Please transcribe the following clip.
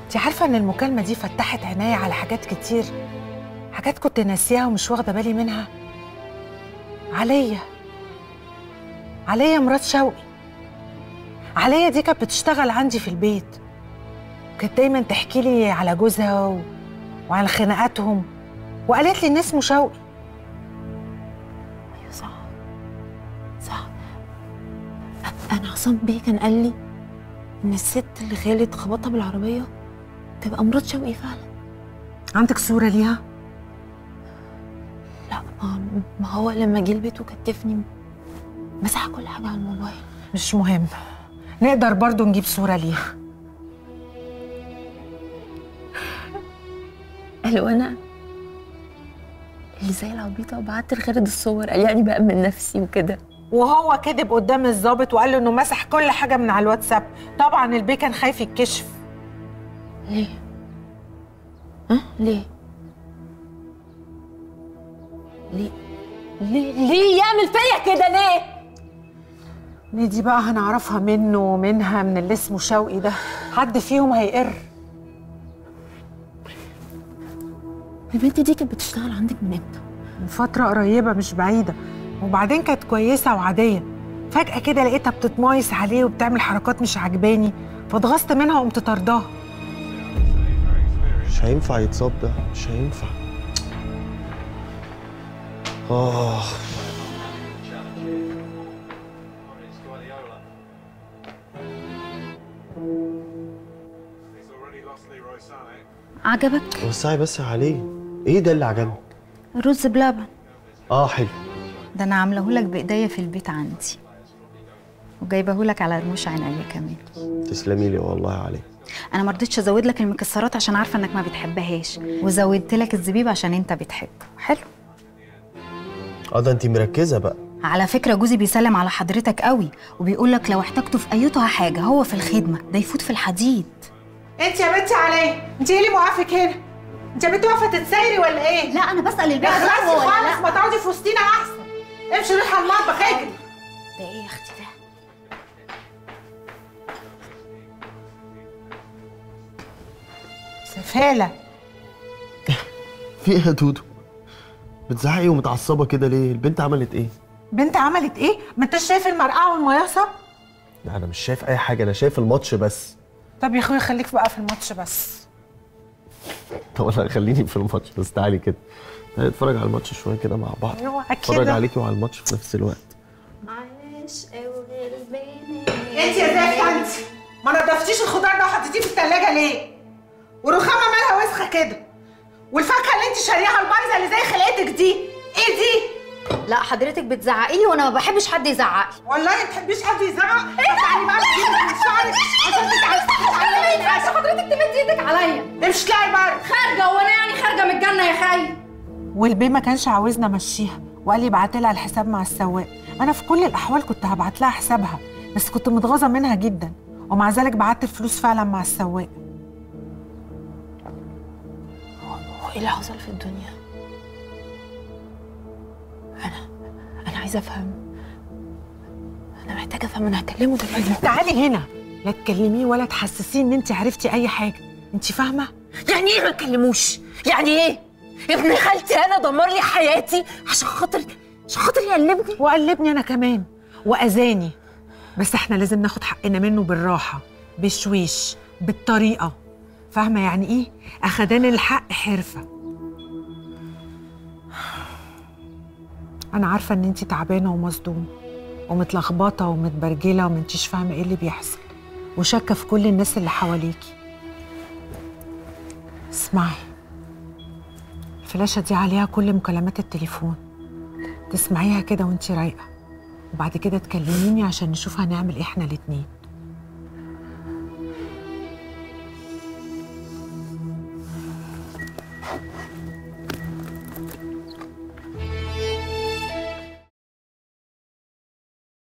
انت عارفه ان المكالمه دي فتحت عينيا على حاجات كتير حاجات كنت ناسياها ومش واخده بالي منها عليا عليا مرات شوقي عليا دي كانت بتشتغل عندي في البيت كانت دايما تحكي لي على جوزها و... وعلى خناقاتهم وقالت لي ان اسمه شوقي ايوه صح صح أ- انا عصام بيه كان قال لي ان الست اللي خالد خبطها بالعربيه تبقى مرات شوقي فعلا عندك صوره ليها لا ما, ما هو لما جه البيت وكتفني مسح كل حاجه على الموبايل مش مهم نقدر برضو نجيب صوره ليها قال وانا اللي زي العبيطه وبعت لخالد الصور قال يعني بقى من نفسي وكده وهو كذب قدام الضابط وقال له انه مسح كل حاجه من على الواتساب طبعا البيه كان خايف يتكشف ليه ها ليه ليه ليه ليه يعمل فيا كده ليه دي دي بقى هنعرفها منه ومنها من اللي اسمه شوقي ده حد فيهم هيقر البنت دي كانت بتشتغل عندك من امتى من فتره قريبه مش بعيده وبعدين كانت كويسه وعاديه فجاه كده لقيتها بتتمايس عليه وبتعمل حركات مش عجباني فاتغصت منها وقمت طرداها مش هينفع يتصاب ده مش هينفع اه عجبك وسعي بس عليه ايه ده اللي عجبك رز بلبن اه حلو ده انا عاملاه لك بايديا في البيت عندي وجايبه لك على رموش عينيا كمان تسلمي لي والله عليه انا ما رضيتش ازود لك المكسرات عشان عارفه انك ما بتحبهاش وزودت لك الزبيب عشان انت بتحبه حلو اه ده انت مركزه بقى على فكره جوزي بيسلم على حضرتك قوي وبيقول لك لو احتجته في ايتها حاجه هو في الخدمه ده يفوت في الحديد انت يا بنتي عليا انت ايه اللي موقفك هنا انت يا بنتي واقفه تتسايري ولا ايه لا انا بسال البيت لا خلاص هو ولا خالص لا. ما تقعدي في وسطينا احسن امشي روحي على المطبخ اجري ده ايه يا اختي ده سفاله في ايه يا دودو بتزعقي ومتعصبه كده ليه البنت عملت ايه بنت عملت ايه ما انتش شايف المرقعه والمياصه لا انا مش شايف اي حاجه انا شايف الماتش بس طب يا اخويا خليك بقى في الماتش بس طب انا خليني في الماتش بس تعالي كده تعالي نتفرج على الماتش شويه كده مع بعض اوعى اتفرج كده. عليكي وعلى الماتش في نفس الوقت انت يا زفت انت ما نضفتيش الخضار ده وحطيتيه في التلاجة ليه والرخامه مالها وسخه كده والفاكهه اللي انت شاريها البايظه اللي زي خلقتك دي ايه دي لا حضرتك بتزعقي لي وانا ما بحبش حد يزعق لي والله ما تحبيش حد يزعق ايه يعني بقى تجيبي من شعرك عشان تتعصبي ما ينفعش حضرتك تمد ايدك عليا امشي اطلعي بره خارجه وانا يعني خارجه من الجنه يا خي والبيه ما كانش عاوزنا امشيها وقال لي ابعت لها الحساب مع السواق انا في كل الاحوال كنت هبعت لها حسابها بس كنت متغاظه منها جدا ومع ذلك بعت الفلوس فعلا مع السواق هو ايه اللي حصل في الدنيا انا انا عايزه افهم انا محتاجه افهم انا هكلمه دلوقتي تعالي هنا لا تكلميه ولا تحسسيه ان انت عرفتي اي حاجه انت فاهمه يعني ايه ما تكلموش يعني ايه ابن خالتي انا دمر لي حياتي عشان خاطر عشان خاطر يقلبني وقلبني انا كمان واذاني بس احنا لازم ناخد حقنا منه بالراحه بشويش بالطريقه فاهمه يعني ايه اخدان الحق حرفه انا عارفه ان انت تعبانه ومصدومه ومتلخبطه ومتبرجله ومنتيش فاهمه ايه اللي بيحصل وشاكه في كل الناس اللي حواليكي اسمعي الفلاشه دي عليها كل مكالمات التليفون تسمعيها كده وانت رايقه وبعد كده تكلميني عشان نشوف هنعمل ايه احنا الاتنين